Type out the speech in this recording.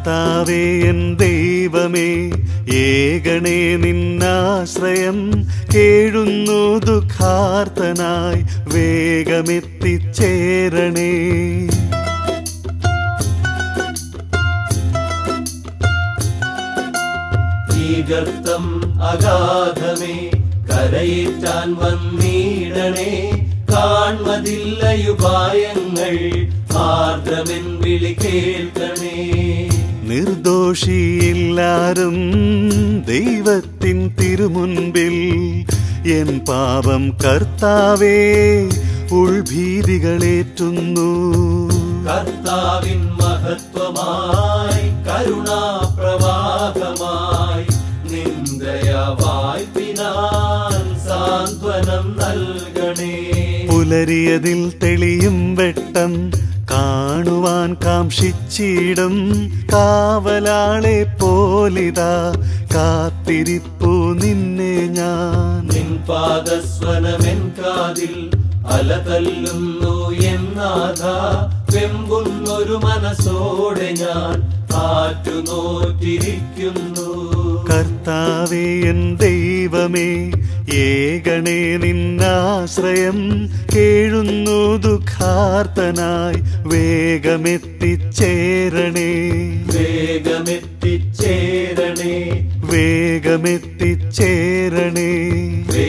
കർത്താവേ എൻ ദൈവമേ ഏകണേ നിന്നാശ്രയം കേഴുന്നു ദുഃഖാർത്തനായി വേഗമെത്തിച്ചേരണേ ഈ ഗർത്തം അഗാധമേ കരയേറ്റാൻ വന്നിടണേ കാൺമതില്ലയുപായങ്ങൾ ആർദ്രമെൻ വിളി കേൾക്കണേ നിർദോഷിയില്ലാരും ദൈവത്തിൻ തിരുമുൻപിൽ എൻ പാപം കർത്താവേ ഉൾഭീതികളേറ്റുന്നു കർത്താവിൻ മഹത്വമായി കരുണാപ്രവാഹമായി നിന്ദയവായ്പിനാൻ സാന്ത്വനം നൽകണേ പുലരിയതിൽ തെളിയും വെട്ടം കാണുവാൻ കാംക്ഷിച്ചിടും കാവലാളെ പോലിതാ കാത്തിരിപ്പു നിന്നെ ഞാൻ നിൻ പാദസ്വനമെൻ കാതിൽ അലതല്ലുന്നു എന്നാഥ വെമ്പുന്നൊരു മനസ്സോടെ ഞാൻ ആറ്റുനോറ്റിരിക്കുന്നു കർത്താവേ എൻ ദൈവമേ ഏകണേ നിന്നാശ്രയം കേഴുന്നു ദുഃഖാർത്തനായി വേഗമെത്തിച്ചേരണേ വേഗമെത്തിച്ചേരണേ വേഗമെത്തിച്ചേരണേ